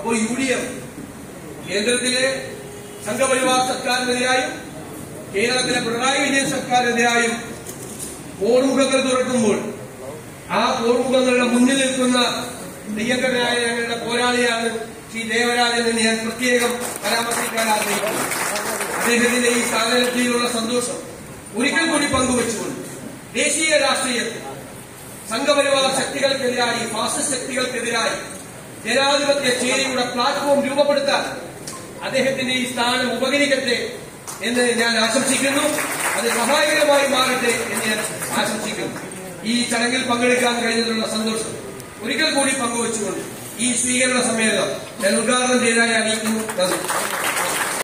അപ്പോൾ U D F കേന്ദ്രത്തിലെ സംഘപരിവാർ സർക്കാരിനെതിരായും കേരളത്തിലെ പിണറായി വിജയൻ സർക്കാരിനെതിരായും പോർമുഖങ്ങൾ തുറക്കുമ്പോൾ ആ പോർമുഖങ്ങളുടെ മുന്നിൽ നിൽക്കുന്ന പ്രിയങ്കരനായ ഞങ്ങളുടെ പോരാളിയാണ് ശ്രീ ദേവരാജൻ എന്ന് ഞാൻ പ്രത്യേകം പരാമർശിക്കാൻ ആഗ്രഹിക്കുന്നു അദ്ദേഹത്തിന്റെ ഈ സാഹചര്യത്തിലുള്ള സന്തോഷം ഒരിക്കൽ കൂടി പങ്കുവച്ചുകൊണ്ട് ദേശീയ രാഷ്ട്രീയത്തിൽ സംഘപരിവാർ ശക്തികൾക്കെതിരായി ഫാസിസ്റ്റ് ശക്തികൾക്കെതിരായി ജനാധിപത്യ ചേരിയുടെ പ്ലാറ്റ്ഫോം രൂപപ്പെടുത്താൻ അദ്ദേഹത്തിന്റെ ഈ സ്ഥാനം ഉപകരിക്കട്ടെ എന്ന് ഞാൻ ആശംസിക്കുന്നു അത് സഹായകരമായി മാറട്ടെ എന്ന് ഞാൻ ആശംസിക്കുന്നു ഈ ചടങ്ങിൽ പങ്കെടുക്കാൻ കഴിഞ്ഞതിലുള്ള സന്തോഷം ഒരിക്കൽ കൂടി പങ്കുവച്ചുകൊണ്ട് ഈ സ്വീകരണ സമ്മേളനം ഞാൻ ഉദ്ഘാടനം ചെയ്താൽ അറിയിക്കുന്നു നന്ദി